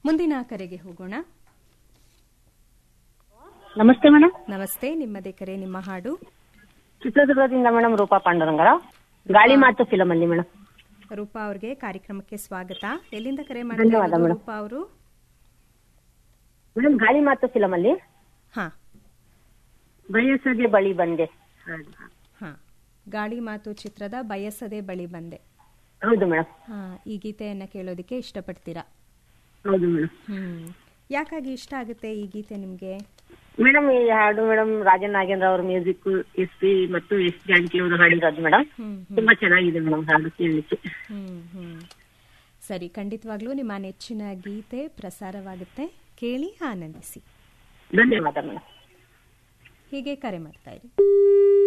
ಮುಂದಿನ ಕರೆಗೆ ಹೋಗೋಣ ನಮಸ್ತೆ ಮೇಡಮ್ ನಮಸ್ತೆ ನಿಮ್ಮದೇ ಕರೆ ನಿಮ್ಮ ಹಾಡು ಚಿತ್ರದುರ್ಗದಿಂದ ಮೇಡಮ್ ರೂಪಾ ಪಾಂಡುರಂಗರ ಗಾಳಿ ಮಾತು ಫಿಲಮ್ ಅಲ್ಲಿ ಮೇಡಮ್ ರೂಪಾ ಅವ್ರಿಗೆ ಕಾರ್ಯಕ್ರಮಕ್ಕೆ ಸ್ವಾಗತ ಎಲ್ಲಿಂದ ಕರೆ ಧನ್ಯವಾದ ಮಾಡ್ತಾ ಮೇಡಮ್. ರೂಪಾ ಅವರು ಮೇಡಮ್ ಗಾಳಿ ಮಾತು ಫಿಲಮ್ ಅಲ್ಲಿ ಹಾ ಬಯಸದೆ ಬಳಿ ಬಂದೆ ಹಾ ಗಾಳಿ ಮಾತು ಚಿತ್ರದ ಬಯಸದೆ ಬಳಿ ಬಂದೆ ಹೌದು ಮೇಡಮ್ ಹಾ ಈ ಗೀತೆಯನ್ನ ಕೇಳೋದಕ್ಕೆ ಇಷ್ಟಪಡ್ತೀರಾ ಹೌದು ಮೇಡಮ್ ಹ್ಮ್ ಯಾಕಾಗಿ ಇಷ್ಟ ಆಗುತ್ತೆ ಈ ಗೀತೆ ನಿಮ್ಗೆ ಮೇಡಮ್ ಈ ಹಾಡು ಮೇಡಮ್ ರಾಜನ್ ನಾಗೇಂದ್ರ ಅವ್ರ ಮ್ಯೂಸಿಕ್ ಎಸ್ ಪಿ ಮತ್ತು ಎಸ್ ಜಾನಕಿ ಅವರು ಹಾಡಿರೋದು ಮೇಡಮ್ ಹ್ಮ್ ಹ್ಮ್ ತುಂಬಾ ಚೆನ್ನಾಗಿದೆ ಮೇಡಮ್ ಹಾಡು ಕೇಳಲಿಕ್ಕೆ ಹ್ಮ್ ಹ್ಮ್ ಸರಿ ಖಂಡಿತವಾಗ್ಲೂ ನಿಮ್ಮ ನೆಚ್ಚಿನ ಗೀತೆ ಪ್ರಸಾರವಾಗುತ್ತೆ ಕೇಳಿ ಆನಂದಿಸಿ ಧನ್ಯವಾದ ಮೇಡಮ್ ಹೀಗೆ ಕರೆ ಮಾಡ್ತಾ ಇರಿ